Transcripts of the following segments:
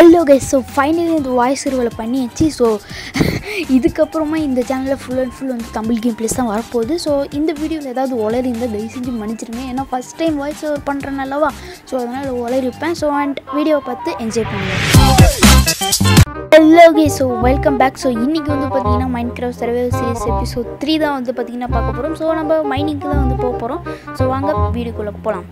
hello guys so finally இந்த voice ரிவலை பண்ணியாச்சு ஸோ இதுக்கப்புறமா இந்த சேனலில் ஃபுல் அண்ட் ஃபுல் வந்து தமிழ் கேம் ப்ளேஸ் தான் வரப்போகுது ஸோ இந்த வீடியோவில் ஏதாவது உளறி இருந்தால் தயவு செஞ்சு மன்னிச்சிருங்க ஏன்னா ஃபஸ்ட் டைம் வாய்ஸ் ஓவர் பண்ணுறேன் அல்லவா ஸோ அதனால் உளறிப்பேன் ஸோ அண்ட் வீடியோவை பார்த்து என்ஜாய் பண்ணுவேன் hello K so welcome back so இன்றைக்கி வந்து பார்த்தீங்கன்னா Minecraft survival series episode three தான் வந்து பார்த்தீங்கன்னா பார்க்க போகிறோம் ஸோ நம்ம மைனிங்க்கு தான் வந்து போக போகிறோம் ஸோ வாங்க வீடியோக்குள்ளே போகலாம்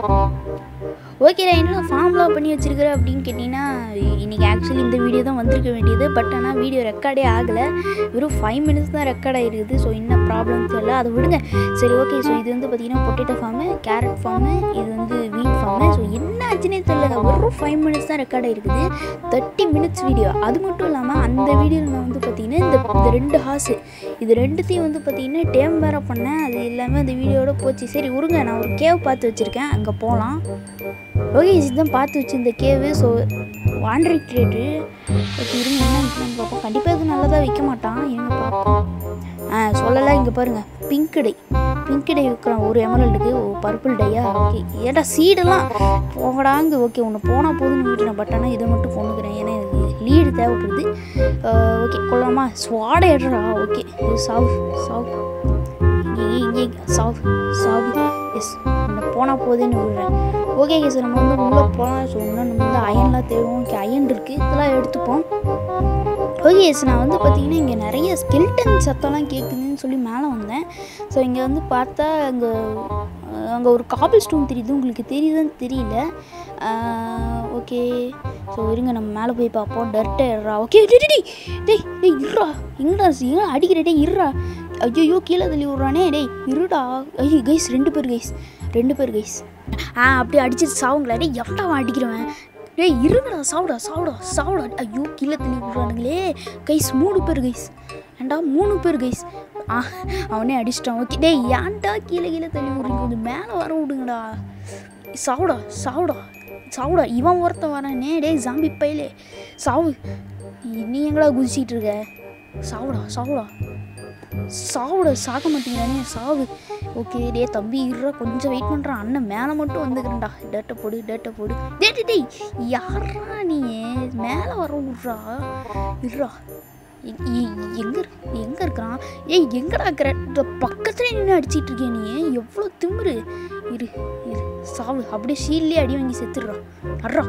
ஓகே நான் என்ன ஃபார்ம்லாம் பண்ணி வச்சிருக்கிறேன் அப்படின்னு கேட்டிங்கன்னா இன்றைக்கி ஆக்சுவலி இந்த வீடியோ தான் வந்திருக்க வேண்டியது பட் ஆனால் வீடியோ ரெக்கார்டே ஆகலை வெறும் ஃபைவ் மினிட்ஸ் தான் ரெக்கார்ட் ஆகிருக்குது ஸோ என்ன ப்ராப்ளம் தெரியல அதை விடுங்க சரி ஓகே ஸோ இது வந்து பார்த்திங்கன்னா பொட்டேட்டோ ஃபார்மு கேரட் ஃபார்மு இது வந்து வீட் ஃபார்மு ஸோ என்ன ஆச்சுன்னே தெரியல வெறும் ஃபைவ் மினிட்ஸ் தான் ரெக்கார்ட் ஆகிருக்குது தேர்ட்டி மினிட்ஸ் வீடியோ அது மட்டும் இல்லாமல் அந்த வீடியோவில் நான் வந்து பார்த்திங்கன்னா இந்த இந்த ரெண்டு ஹாஸு இது ரெண்டுத்தையும் வந்து பார்த்திங்கன்னா டேம் வேறு பண்ணேன் அது எல்லாமே அந்த வீடியோட போச்சு சரி விடுங்க நான் ஒரு கேவ் பார்த்து வச்சுருக்கேன் அங்கே போகலாம் ஓகே இதுதான் பார்த்து வச்சு இந்த cave so wandering trader okay இருங்க என்ன விற்கலாம்னு பார்ப்போம் கண்டிப்பாக இது நல்லதாக விற்க மாட்டான் இருங்க பார்ப்போம் ஆ சொல்லலை இங்கே பாருங்கள் பிங்க் டை பிங்க் டை விற்கிறான் ஒரு எமரல்டுக்கு ஒரு பர்பிள் டையா ஓகே ஏடா சீடெல்லாம் போகடாங்க ஓகே ஒன்று போனால் போதுன்னு விட்டுறேன் பட் ஆனால் இதை மட்டும் கொண்டுக்கிறேன் ஏன்னா எனக்கு லீடு தேவைப்படுது ஓகே கொள்ளலாமா ஸ்வாடை எடுறா ஓகே இது சாவு சாவு இங்கே இங்கே சாவு சாவு எஸ் இந்த போனால் போதேன்னு விடுறேன் ஓகே சார் நம்ம வந்து உள்ளே போகலாம் ஸோ இன்னும் நம்ம வந்து அயன்லாம் தேவையும் ஓகே அயன் இருக்குது இதெல்லாம் எடுத்துப்போம் ஓகே எஸ் நான் வந்து பார்த்தீங்கன்னா இங்கே நிறைய ஸ்கெல்டன் சத்தம்லாம் கேட்குதுன்னு சொல்லி மேலே வந்தேன் ஸோ இங்கே வந்து பார்த்தா அங்கே அங்கே ஒரு காபிள் ஸ்டோன் தெரியுது உங்களுக்கு தெரியுதுன்னு தெரியல ஓகே ஸோ இருங்க நம்ம மேலே போய் பார்ப்போம் டர்ட்டே இருறா ஓகே டேய் டேய் டேய் டேய் இருறா எங்கடா எங்க அடிக்கிற டேய் இருறா ஐயோ கீழே தள்ளி விட்றானே டேய் இருடா ஐயோ கைஸ் ரெண்டு பேர் கைஸ் ரெண்டு பேர் கைஸ் ஆ அப்படியே அடிச்சிட்டு சாவுங்களா டேய் எவன்டா அவன் அடிக்கிறவன் டேய் இருங்கடா சாவுடா சாவுடா சாவுடா ஐயோ கீழே தள்ளி விட்றானுங்களே கைஸ் மூணு பேர் கைஸ் ஏண்டா மூணு பேர் கைஸ் ஆ அவனே அடிச்சிட்டான் ஓகே டேய் ஏன்டா கீழே கீழே தள்ளி விட்றீங்க கொஞ்சம் மேலே வர விடுங்கடா சாவுடா சாவுடா சாவுடா இவன் ஒருத்தன் வரானே டேய் ஜாம்பி பையலே சாவு நீ எங்கடா குதிச்சிட்டு இருக்க சாவுடா சாவுடா சாவுடா சாக மாட்டேங்கிறானே சாவு ஓகே டே தம்பி இருறா கொஞ்சம் வெயிட் பண்ணுறான் அண்ணன் மேலே மட்டும் வந்துக்கிறேன்டா டேட்டை போடு டேட்டை போடு டே டே டேய் யாரா நீ மேலே வர விட்றா இருறா எங்கே எங்கே இருக்கிறான் ஏய் எங்கடா இருக்கிற இந்த பக்கத்துல நின்று அடிச்சிட்டு இருக்கே நீ எவ்வளோ திமிரு இரு இரு சாவு அப்படியே ஷீல்லே அடி வாங்கி செத்துடுறான் அட்றா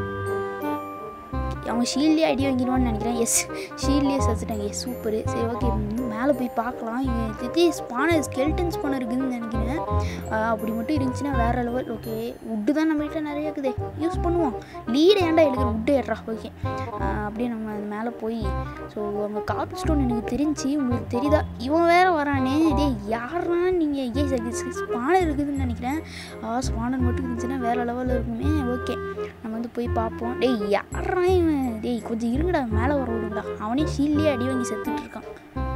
அவன் ஷீல்லே அடி வாங்கிடுவான்னு நினைக்கிறேன் எஸ் ஷீல்லே செத்துட்டாங்க எஸ் சூப்பரு சரி ஓகே மேலே போய் பார்க்கலாம் இதுக்கு ஸ்பானர் ஸ்கெல்டன் ஸ்பானர் இருக்குதுன்னு நினைக்கிறேன் அப்படி மட்டும் இருந்துச்சுன்னா வேறு லெவல் ஓகே உட்டு தான் நம்மகிட்ட நிறைய இருக்குது யூஸ் பண்ணுவோம் லீடு ஏன்டா எடுக்கிற உட்டு ஏட்றா ஓகே அப்படியே நம்ம மேலே போய் ஸோ அங்கே காப்பி ஸ்டோன் எனக்கு தெரிஞ்சு உங்களுக்கு தெரியுதா இவன் வேற வரானே டே யாரா நீங்கள் ஏ ஸ்பானர் இருக்குதுன்னு நினைக்கிறேன் ஆ ஸ்பானர் மட்டும் இருந்துச்சுன்னா வேறு லெவலில் இருக்குமே ஓகே நம்ம வந்து போய் பார்ப்போம் டேய் யாரா இவன் டேய் கொஞ்சம் இருங்கடா மேலே வர விடுங்கடா அவனே ஷீல்ட்லேயே அடி வாங்கி செத்துட்டு இருக்கான்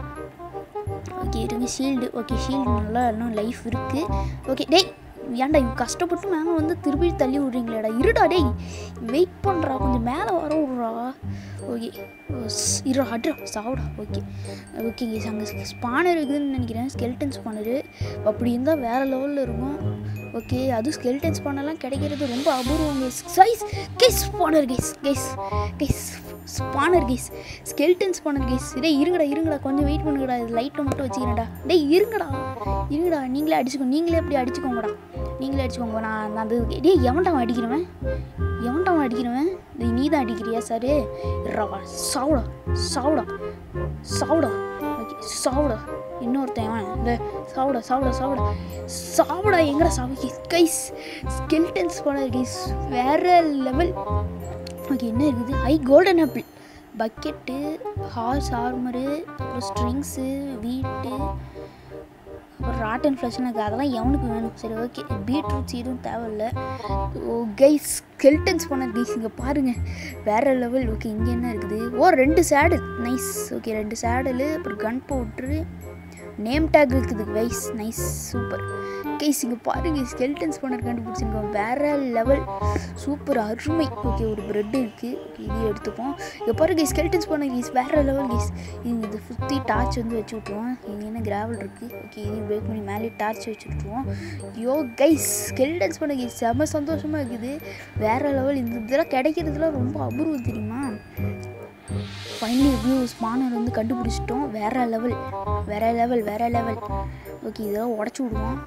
ஓகே இருங்க ஷீல்டு ஓகே ஷீல்டு நல்லா இன்னும் லைஃப் இருக்குது ஓகே டேய் ஏன்டா இவங்க கஷ்டப்பட்டு மேலே வந்து திருப்பி தள்ளி விட்றீங்களேடா இருடா டேய் வெயிட் பண்ணுறா கொஞ்சம் மேலே வர விட்றா ஓகே இருடா அட்ரா சாவுடா ஓகே ஓகே அங்கே ஸ்பானர் இருக்குதுன்னு நினைக்கிறேன் ஸ்கெல்டன் ஸ்பானரு அப்படி இருந்தால் வேறு லெவலில் இருக்கும் ஓகே அதுவும் ஸ்கெல்டன் ஸ்பானர்லாம் கிடைக்கிறது ரொம்ப அபூர்வம் case size case spawner case case case spawner case skeleton spawner case டேய் இருங்கடா இருங்கடா கொஞ்சம் வெயிட் பண்ணுங்கடா இது லைட்டை மட்டும் வச்சுக்கிறேன்டா டேய் இருங்கடா இருங்கடா நீங்களே அடிச்சுக்கோ நீங்களே எப்படி அடிச்சுக்கோங்கடா நீங்களே அடிச்சுக்கோங்க நான் நான் அது டேய் எவன்டாவன் அடிக்கிறவன் எவன்டாவன் அடிக்கிறவன் நீ தான் அடிக்கிறியா சார் ரவா சாவுடா சாவுடா சாவுடா ஓகே சாவுடா இன்னொருத்தன் அவன் இந்த சாவுடா சாவுடா சாவுடா சாவுடா எங்கடா சாவு கைஸ் ஸ்கெல்டன்ஸ் போன கைஸ் வேற லெவல் ஓகே என்ன இருக்குது ஹை golden apple bucket horse armour அப்புறம் ஸ்ட்ரிங்ஸு வீட்டு அப்புறம் ராட்டன் ஃப்ளஷ்லாம் இருக்குது அதெல்லாம் எவனுக்கு வேணும் சரி ஓகே பீட்ரூட்ஸ் எதுவும் தேவையில்ல ஓ கைஸ் ஸ்கெல்டன்ஸ் பண்ண கைஸ் இங்கே பாருங்கள் வேறு லெவல் ஓகே இங்கே என்ன இருக்குது ஓ ரெண்டு சேடல் நைஸ் ஓகே ரெண்டு சேடலு அப்புறம் கன் பவுட்ரு நேம் டேக் இருக்குது கைஸ் நைஸ் சூப்பர் கைஸ் இங்கே பாருங்க ஸ்கெல்டன் ஸ்பானர் கண்டுபிடிச்சிருக்கோம் வேற லெவல் சூப்பர் அருமை ஓகே ஒரு பிரெட் இருக்குது ஓகே இதையும் எடுத்துப்போம் இங்கே பாருங்க ஸ்கெல்டன் ஸ்பானர் கைஸ் வேற லெவல் கைஸ் இது இதை சுற்றி டார்ச் வந்து வச்சு விட்ருவோம் இது என்ன கிராவல் இருக்குது ஓகே இதையும் பிரேக் பண்ணி மேலே டார்ச் வச்சு விட்ருவோம் yo guys skeleton spawner guys செம்ம சந்தோஷமாக இருக்குது வேற லெவல் இந்த இதெல்லாம் கிடைக்கிறதுலாம் ரொம்ப அபூர்வம் தெரியுமா ஃபைனலி எப்படியும் ஸ்பானர் வந்து கண்டுபிடிச்சிட்டோம் வேற லெவல் வேற லெவல் வேற லெவல் ஓகே இதெல்லாம் உடச்சி விடுவோம்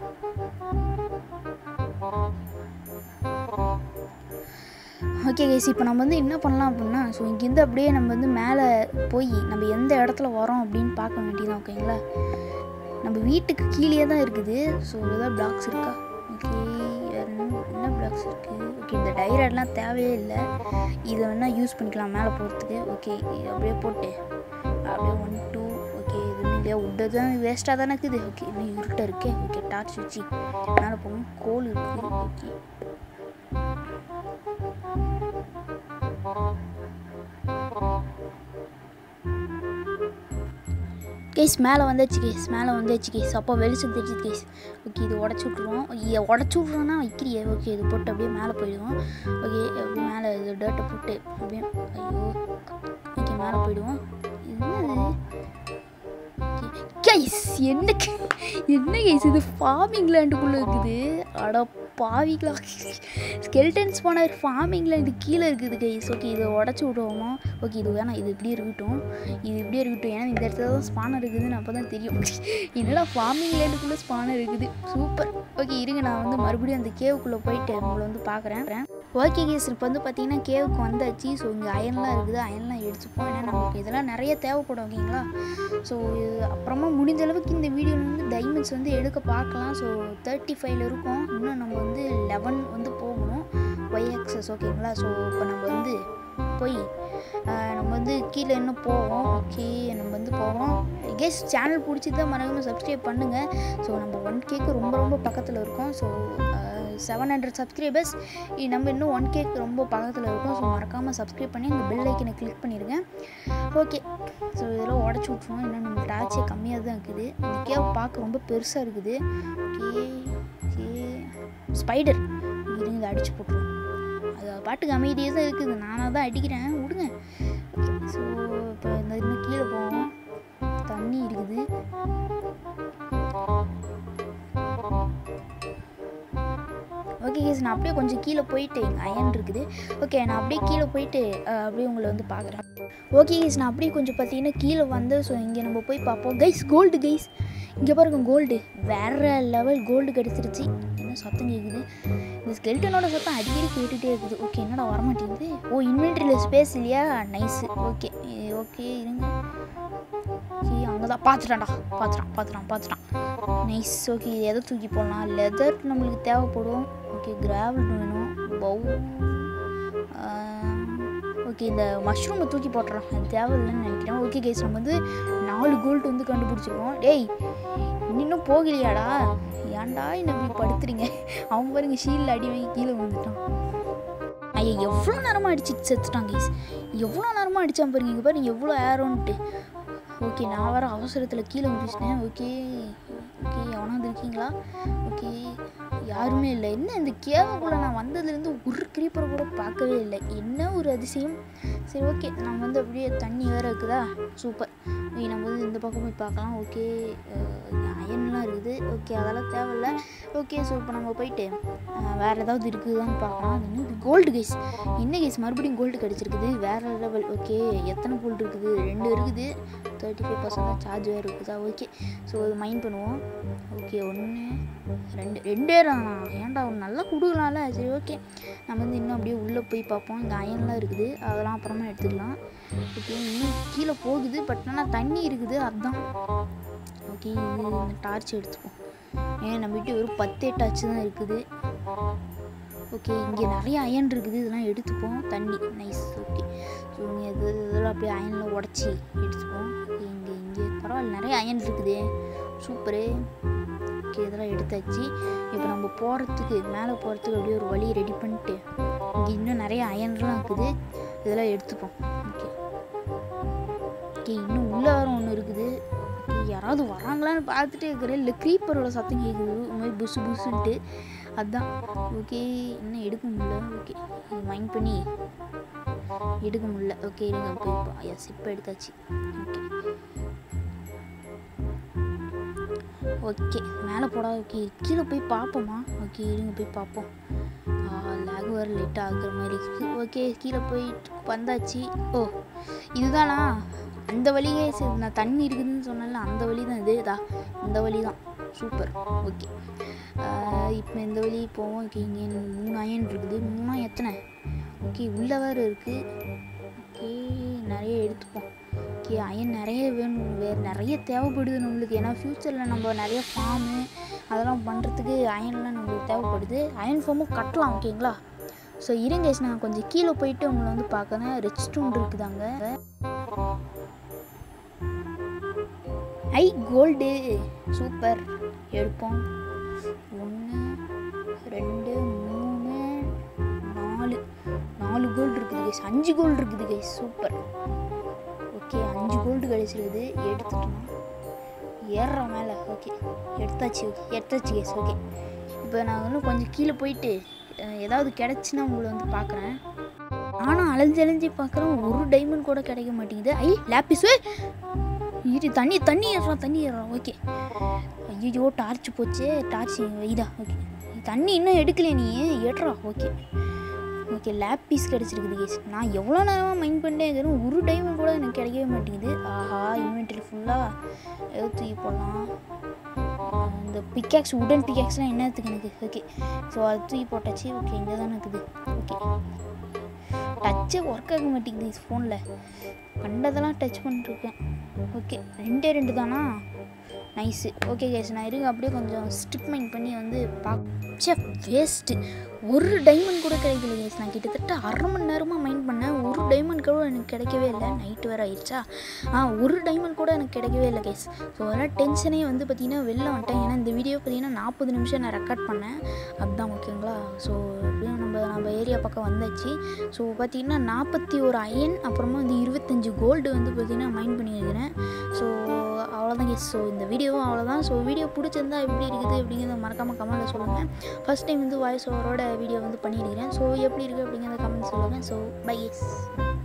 ஓகே கேஸ் இப்போ நம்ம வந்து என்ன பண்ணலாம் அப்படின்னா ஸோ இங்கேருந்து அப்படியே நம்ம வந்து மேலே போய் நம்ம எந்த இடத்துல வரோம் அப்படின்னு பார்க்க வேண்டியதான் ஓகேங்களா நம்ம வீட்டுக்கு கீழே தான் இருக்குது ஸோ ஏதாவது பிளாக்ஸ் இருக்கா ஓகே வேறு என்ன என்ன பிளாக்ஸ் இருக்குது ஓகே இந்த டைரட்லாம் தேவையே இல்லை இதை வேணால் யூஸ் பண்ணிக்கலாம் மேலே போகிறதுக்கு ஓகே இது அப்படியே போட்டு அப்படியே ஒன் டூ ஓகே எதுவுமே இல்லையா உட்டு தான் வேஸ்ட்டாக தானே இருக்குது ஓகே இன்னும் இருட்டாக இருக்கே ஓகே டார்ச் வச்சு மேலே போகும் கோல் இருக்குது ஓகே கேஸ் மேலே வந்துச்சு கேஸ் மேலே வந்துச்சு கேஸ் அப்போ வெளிச்சம் தெரிஞ்சு கேஸ் ஓகே இது உடச்சி விட்ருவோம் இதை உடச்சி விட்றோன்னா வைக்கிறியே ஓகே இது போட்டு அப்படியே மேலே போயிடுவோம் ஓகே அப்படியே மேலே இது டேட்டை போட்டு அப்படியே ஐயோ ஓகே மேலே போயிடுவோம் என்னது கைஸ் என்ன என்ன கைஸ் இது ஃபார்மிங் லேண்டுக்குள்ளே இருக்குது அட பாவிங்களா ஸ்கெல்டன்ஸ் போன ஃபார்மிங் லேண்டு கீழே இருக்குது கைஸ் ஓகே இதை உடச்சி விடுவோமா ஓகே இது வேணாம் இது இப்படியே இருக்கட்டும் இது இப்படியே இருக்கட்டும் ஏன்னா இந்த இடத்துல தான் ஸ்பானர் இருக்குதுன்னு அப்போ தான் தெரியும் என்னடா ஃபார்மிங் லேண்டுக்குள்ளே ஸ்பானர் இருக்குது சூப்பர் ஓகே இருங்க நான் வந்து மறுபடியும் அந்த கேவுக்குள்ளே போயிட்டு உங்களை வந்து பார்க்குறேன் ஓகே கேஸ் இப்போ வந்து பார்த்தீங்கன்னா கேவுக்கு வந்தாச்சு ஸோ இங்கே அயன்லாம் இருக்குது அயன்லாம் எடுத்துப்போம் ஏன்னா நமக்கு இதெல்லாம் நிறைய தேவைப்படும் ஓகேங்களா ஸோ அப்புறமா முடிஞ்ச அளவுக்கு இந்த வீடியோவில் வந்து டைமண்ட்ஸ் வந்து எடுக்க பார்க்கலாம் ஸோ தேர்ட்டி ஃபைவ்ல இருக்கும் இன்னும் நம்ம வந்து லெவன் வந்து போகணும் ஒய் ஆக்சஸ் ஓகேங்களா ஸோ இப்போ நம்ம வந்து போய் நம்ம வந்து கீழே இன்னும் போவோம் ஓகே நம்ம வந்து போவோம் கேஸ் சேனல் பிடிச்சிதான் மறக்காமல் சப்ஸ்கிரைப் பண்ணுங்கள் ஸோ நம்ம ஒன் கேக்கு ரொம்ப ரொம்ப பக்கத்தில் இருக்கோம் ஸோ செவன் ஹண்ட்ரட் சப்ஸ்கிரைபர்ஸ் நம்ம இன்னும் ஒன் கேக் ரொம்ப பக்கத்தில் இருக்கும் ஸோ மறக்காமல் சப்ஸ்கிரைப் பண்ணி அந்த பெல் ஐக்கனை கிளிக் பண்ணிடுங்க ஓகே ஸோ இதெல்லாம் உடச்சி விட்ருவோம் இன்னும் நம்ம டார்ச்சே கம்மியாக தான் இருக்குது இந்த கேவ் பார்க்க ரொம்ப பெருசாக இருக்குது ஓகே ஓகே ஸ்பைடர் இருங்க இதை அடிச்சு போட்டுருவோம் அது பாட்டுக்கு அமைதியாக தான் இருக்குது நானாக தான் அடிக்கிறேன் விடுங்க ஸோ இப்போ இந்த இன்னும் கீழே போவோம் தண்ணி இருக்குது ஓகே கேஸ் நான் அப்படியே கொஞ்சம் கீழே போயிட்டு எங்கள் அயன் இருக்குது ஓகே நான் அப்படியே கீழே போயிட்டு அப்படியே உங்களை வந்து பார்க்குறேன் ஓகே கேஸ் நான் அப்படியே கொஞ்சம் பார்த்தீங்கன்னா கீழே வந்து ஸோ இங்கே நம்ம போய் பார்ப்போம் கைஸ் கோல்டு கைஸ் இங்கே பாருங்க கோல்டு வேறு லெவல் கோல்டு கிடச்சிருச்சு என்ன சத்தம் கேட்குது இந்த ஸ்கெல்டனோட சத்தம் அடிக்கடி கேட்டுகிட்டே இருக்குது ஓகே என்னடா வரமாட்டேங்குது ஓ இன்வென்ட்ரியில் ஸ்பேஸ் இல்லையா நைஸு ஓகே ஓகே இருங்க ஓகே அங்கே தான் பார்த்துட்டான்டா பார்த்துட்டான் பார்த்துட்டான் பார்த்துட்டான் நைஸ் ஓகே எதை தூக்கி போடலாம் லெதர் நம்மளுக்கு தேவைப்படும் ஓகே கிராவல் வேணும் பவு ஓகே இந்த மஷ்ரூமை தூக்கி போட்டுறோம் அது தேவையில்லைன்னு நினைக்கிறேன் ஓகே கேஸ் நம்ம வந்து நாலு கோல்டு வந்து கண்டுபிடிச்சிருக்கோம் டேய் இன்னும் போகலையாடா ஏன்டா என்ன இப்படி படுத்துறீங்க அவன் பாருங்க ஷீல்டில் அடி வாங்கி கீழே வந்துட்டான் ஐயா எவ்வளோ நேரமாக அடிச்சு செத்துட்டான் கேஸ் எவ்வளோ நேரமாக அடித்தான் பாருங்க இங்கே பாருங்க எவ்வளோ ஏரோன்ட்டு ஓகே நான் வர அவசரத்தில் கீழே முடிச்சிட்டேன் ஓகே ஓகே எவனாவது இருக்கீங்களா ஓகே யாருமே இல்லை என்ன இந்த கேவுக்குள்ளே நான் வந்ததுலேருந்து ஒரு கிரீப்பரை கூட பார்க்கவே இல்லை என்ன ஒரு அதிசயம் சரி ஓகே நம்ம வந்து அப்படியே தண்ணி வேறு இருக்குதா சூப்பர் ஓகே நம்ம வந்து இந்த பக்கம் போய் பார்க்கலாம் ஓகே அயன்லாம் இருக்குது ஓகே அதெல்லாம் தேவையில்ல ஓகே ஸோ இப்போ நம்ம போயிட்டு வேறு ஏதாவது இருக்குதான்னு பார்க்கலாம் அது இன்னும் கோல்டு கேஸ் என்ன கேஸ் மறுபடியும் கோல்டு கிடச்சிருக்குது வேறு லெவல் ஓகே எத்தனை கோல்டு இருக்குது ரெண்டு இருக்குது தேர்ட்டி ஃபைவ் பர்சன்ட் தான் சார்ஜ் வேறு இருக்குதா ஓகே ஸோ அது மைண்ட் பண்ணுவோம் ஓகே ஒன்று ரெண்டு ரெண்டே தான் ஏன்டா ஒன்று நல்லா கொடுக்கலாம்ல சரி ஓகே நம்ம வந்து இன்னும் அப்படியே உள்ளே போய் பார்ப்போம் இங்கே அயன்லாம் இருக்குது அதெல்லாம் அப்புறமா எடுத்துக்கலாம் ஓகே இன்னும் கீழே போகுது பட் ஆனால் தண்ணி இருக்குது அதுதான் ஓகே இந்த டார்ச் எடுத்துப்போம் ஏன் நம்ம வீட்டு வெறும் பத்தே டார்ச் தான் இருக்குது ஓகே இங்கே நிறைய அயன் இருக்குது இதெல்லாம் எடுத்துப்போம் தண்ணி நைஸ் ஓகே ஸோ இங்கே இது இதெல்லாம் அப்படியே அயனில் உடச்சி எடுத்துப்போம் ஓகே இங்கே இங்கே பரவாயில்ல நிறைய அயன் இருக்குது சூப்பரு ஓகே இதெல்லாம் எடுத்தாச்சு இப்போ நம்ம போகிறதுக்கு மேலே போகிறதுக்கு அப்படியே ஒரு வழி ரெடி பண்ணிட்டு இங்கே இன்னும் நிறைய அயன்லாம் இருக்குது இதெல்லாம் எடுத்துப்போம் ஓகே ஓகே இன்னும் உள்ளே வர ஒன்று இருக்குது ஓகே யாராவது வராங்களான்னு பார்த்துட்டே இருக்கிறேன் இல்லை க்ரீப்பரோட சத்தம் கேட்குது இந்த மாதிரி புசு புசுன்ட்டு அதான் ஓகே இன்னும் எடுக்க முடியல ஓகே மைண்ட் பண்ணி எடுக்க முடியல ஓகே இருங்க போய் எஸ் இப்போ எடுத்தாச்சு ஓகே ஓகே மேலே போடா ஓகே கீழே போய் பார்ப்போமா ஓகே இருங்க போய் பார்ப்போம் லேக் வர லேட் ஆகுற மாதிரி இருக்குது ஓகே கீழே போய் வந்தாச்சு ஓ இதுதானா அந்த வழியே சரி நான் தண்ணி இருக்குதுன்னு சொன்னேன்ல அந்த வழி தான் இது இதா இந்த வழி தான் சூப்பர் ஓகே இப்போ இந்த வழி போவோம் ஓகே இங்கே மூணு அயன் இருக்குது மூணா எத்தனை ஓகே உள்ள வேறு இருக்குது ஓகே நிறைய எடுத்துப்போம் ஓகே அயன் நிறைய வேணும் வேறு நிறைய தேவைப்படுது நம்மளுக்கு ஏன்னா ஃப்யூச்சரில் நம்ம நிறைய ஃபார்மு அதெல்லாம் பண்ணுறதுக்கு அயன்லாம் நம்மளுக்கு தேவைப்படுது அயன் ஃபார்மும் கட்டலாம் ஓகேங்களா ஸோ இருங்க guys, நான் கொஞ்சம் கீழே போயிட்டு உங்களை வந்து பார்க்குறேன் ரிச் ஸ்டோன் இருக்குதாங்க ஐ கோல்டு சூப்பர் எடுப்போம் ஒன்று ரெண்டு மூணு நாலு நாலு கோல்டு இருக்குது கைஸ் அஞ்சு கோல்டு இருக்குது கைஸ் சூப்பர் ஓகே அஞ்சு கோல்டு கிடைச்சிருக்குது எடுத்துட்டோம் ஏறுற மேலே ஓகே எடுத்தாச்சு ஓகே எடுத்தாச்சு கைஸ் ஓகே இப்போ நான் இன்னும் கொஞ்சம் கீழே போயிட்டு அஹ், ஏதாவது கிடச்சுன்னா உங்களை வந்து பார்க்குறேன் ஆனால் அலைஞ்சு அலைஞ்சு பார்க்குறேன் ஒரு டைமண்ட் கூட கிடைக்க மாட்டேங்குது ஐ லேப்பிஸ் இரு தண்ணி தண்ணி ஏறுறான் தண்ணி ஏறுறான் ஓகே ஐயோ டார்ச் போச்சு டார்ச் வைதா ஓகே தண்ணி இன்னும் எடுக்கல நீ ஏட்றா ஓகே ஓகே லேப்பீஸ் கிடச்சிருக்குது கேஸ் நான் எவ்வளோ நேரமாக மைண்ட் பண்ணிட்டே இருக்கிறேன் ஒரு டைமண்ட் கூட எனக்கு கிடைக்கவே மாட்டேங்குது ஆஹா இன்வென்ட்ரி ஃபுல்லாக எது தூக்கி போடலாம் ஆஹ் இந்த பிக்காக்ஸ் உடன் பிக்காக்ஸ்லாம் என்னத்துக்கு எனக்கு ஓகே ஸோ அது தூக்கி போட்டாச்சு ஓகே இங்கே தான் இருக்குது ஓகே டச்சே ஒர்க் ஆக மாட்டேங்குது ஃபோனில் கண்டதெல்லாம் டச் பண்ணிட்டுருக்கேன் ஓகே ரெண்டே ரெண்டு தானா நைஸு ஓகே கேஸ் நான் இருங்க அப்படியே கொஞ்சம் ஸ்டிப் மைண்ட் பண்ணி வந்து பார்ச்சே வேஸ்ட்டு ஒரு டைமண்ட் கூட கிடைக்கல கேஸ் நான் கிட்டத்தட்ட அரை மணி நேரமாக மைண்ட் பண்ணேன் ஒரு டைமண்ட் கூட எனக்கு கிடைக்கவே இல்லை நைட்டு வேறு ஆயிடுச்சா ஆ ஒரு டைமண்ட் கூட எனக்கு கிடைக்கவே இல்லை கேஸ் ஸோ அதெல்லாம் டென்ஷனே வந்து பார்த்திங்கன்னா வெளில வந்துட்டேன் ஏன்னா இந்த வீடியோ பார்த்தீங்கன்னா நாற்பது நிமிஷம் நான் ரெக்கார்ட் பண்ணேன் அதுதான் ஓகேங்களா ஸோ எப்படியும் நம்ம நம்ம ஏரியா பக்கம் வந்தாச்சு ஸோ பார்த்தீங்கன்னா நாற்பத்தி ஒரு அயன் அப்புறமா வந்து இருபத்தஞ்சி கோல்டு வந்து பார்த்திங்கன்னா மைண்ட் பண்ணி வைக்கிறேன் ஸோ அவ்வளோதான் கேஸ் ஸோ இந்த வீடியோவும் அவ்வளோதான் ஸோ வீடியோ பிடிச்சிருந்தா எப்படி இருக்குது அப்படிங்கிறத மறக்காமல் கமெண்ட்டில் சொல்லுங்கள் ஃபஸ்ட் டைம் வந்து வாய்ஸ் ஓவரோட வீடியோ வந்து பண்ணியிருக்கிறேன் ஸோ எப்படி இருக்குது அப்படிங்கிறத கமெண்ட் சொல்லுங்கள் ஸோ பை கேஸ்